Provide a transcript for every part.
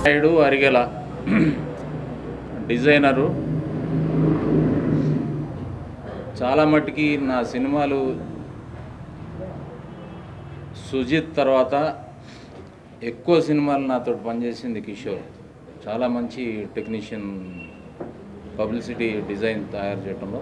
Naidu Arigela designer చాలా మట్టుకి నా సినిమాలు సుజిత్ తర్వాత ఎక్కువ సినిమాలు నాతో పనిచేసింది కిషోర్ చాలా మంచి టెక్నీషియన్ పబ్లిసిటీ డిజైన్ తయారు చేయడంలో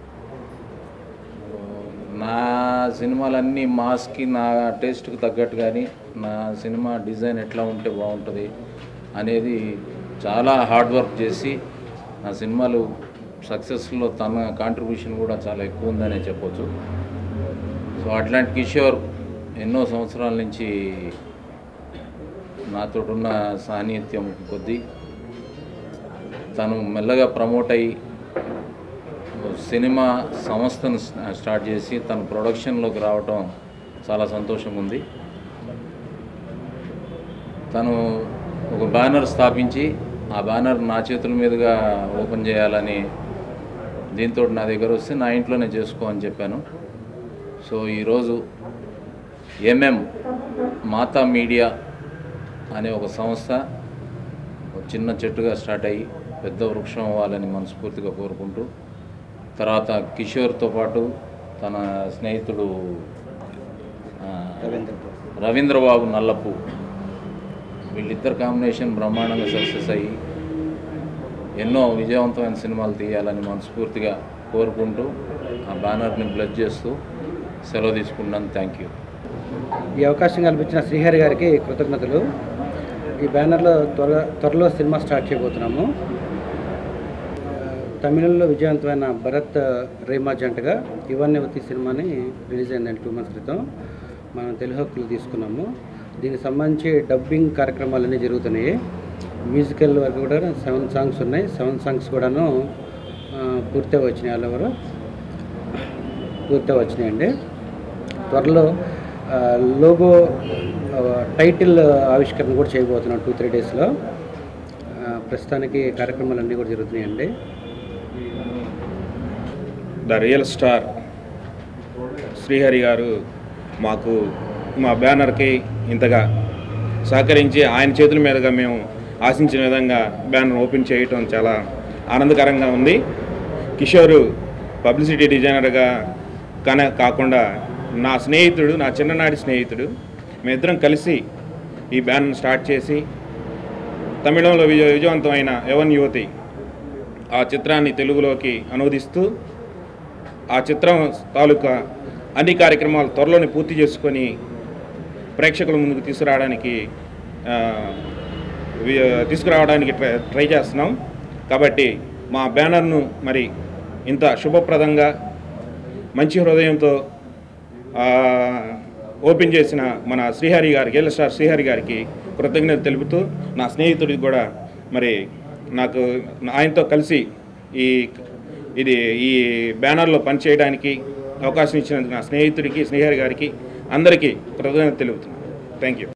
నా సినిమాలన్నీ మాస్కి నా టేస్ట్కి తగ్గట్టు కానీ నా సినిమా డిజైన్ ఎట్లా ఉంటే బాగుంటుంది అనేది చాలా హార్డ్ వర్క్ చేసి నా సినిమాలు సక్సెస్లో తన కాంట్రిబ్యూషన్ కూడా చాలా ఎక్కువ ఉందనే చెప్పొచ్చు సో అట్లాంటి కిషోర్ ఎన్నో సంవత్సరాల నుంచి నాతో ఉన్న సాన్నిహిత్యం కొద్దీ తను మెల్లగా ప్రమోట్ అయ్యి సినిమా సంస్థను స్టార్ట్ చేసి తన ప్రొడక్షన్లోకి రావటం చాలా సంతోషంగా ఉంది తను ఒక బ్యానర్ స్థాపించి ఆ బ్యానర్ నా చేతుల మీదుగా ఓపెన్ చేయాలని దీంతో నా దగ్గర వస్తే నా ఇంట్లోనే చేసుకో అని చెప్పాను సో ఈరోజు ఎంఎం మాతా మీడియా అనే ఒక సంస్థ ఒక చిన్న చెట్టుగా స్టార్ట్ అయ్యి పెద్ద వృక్షం అవ్వాలని మనస్ఫూర్తిగా కోరుకుంటూ తర్వాత కిషోర్తో పాటు తన స్నేహితుడు ఆ, రవీంద్రబాబు నల్లపు వీళ్ళిద్దరు కాంబినేషన్ బ్రహ్మాండంగా సక్సెస్ అయ్యి ఎన్నో విజయవంతమైన సినిమాలు తీయాలని మనస్ఫూర్తిగా కోరుకుంటూ ఆ బ్యానర్ని బ్లడ్ చేస్తూ సెలవు తీసుకుంటాను థ్యాంక్ యూ ఈ అవకాశం కల్పించిన శ్రీహరి గారికి కృతజ్ఞతలు ఈ బ్యానర్లో త్వర త్వరలో సినిమా స్టార్ట్ చేయబోతున్నాము ఆ, తమిళంలో విజయవంతమైన భరత్ రేమా జంటగా యువన్యవతి సినిమాని రిలీజ్ అయిందండి టూ మంత్స్ క్రితం మనం తెలుగు హక్కులు తీసుకున్నాము దీనికి సంబంధించి డబ్బింగ్ కార్యక్రమాలన్నీ జరుగుతున్నాయి మ్యూజికల్ వరకు కూడా సెవెన్ సాంగ్స్ ఉన్నాయి సెవెన్ సాంగ్స్ కూడాను ఆ, పూర్తిగా వచ్చినాయి ఆల్ ఓవర్ పూర్తిగా వచ్చినాయండి త్వరలో ఆ, లోగో ఆ, టైటిల్ ఆవిష్కరణ కూడా చేయబోతున్నాం టూ త్రీ డేస్లో ఆ, ప్రస్తుతానికి కార్యక్రమాలన్నీ కూడా జరుగుతున్నాయండి ద రియల్ స్టార్ శ్రీహరి గారు మాకు మా బ్యానర్కి ఇంతగా సహకరించి ఆయన చేతుల మీదుగా మేము ఆశించిన విధంగా బ్యానర్ ఓపెన్ చేయటం చాలా ఆనందకరంగా ఉంది కిషోర్ పబ్లిసిటీ డిజైనర్గా కన కాకుండా నా స్నేహితుడు నా చిన్ననాటి స్నేహితుడు మేమిద్దరం కలిసి ఈ బ్యానర్ స్టార్ట్ చేసి తమిళంలో విజయ విజయవంతమైన యవన్ యువతి ఆ చిత్రాన్ని తెలుగులోకి అనువదిస్తూ ఆ చిత్రం తాలూకా అన్ని కార్యక్రమాలు త్వరలోనే పూర్తి చేసుకొని ప్రేక్షకుల ముందుకు తీసుకురావడానికి ఆ, వి- తీసుకురావడానికి ట్రై ట్రై చేస్తున్నాం కాబట్టి మా బ్యానర్ను మరి ఇంత శుభప్రదంగా మంచి హృదయంతో ఆ, ఓపెన్ చేసిన మన శ్రీహరి గారికి ఎల్ స్టార్ శ్రీహరి గారికి కృతజ్ఞత తెలుపుతూ నా స్నేహితుడికి కూడా మరి నాకు ఆయనతో కలిసి ఈ ఇది ఈ బ్యానర్లో పనిచేయడానికి అవకాశం ఇచ్చినందుకు నా స్నేహితుడికి శ్రీహరి గారికి అందరికీ కృతజ్ఞత తెలుపుతున్నాను థ్యాంక్ యూ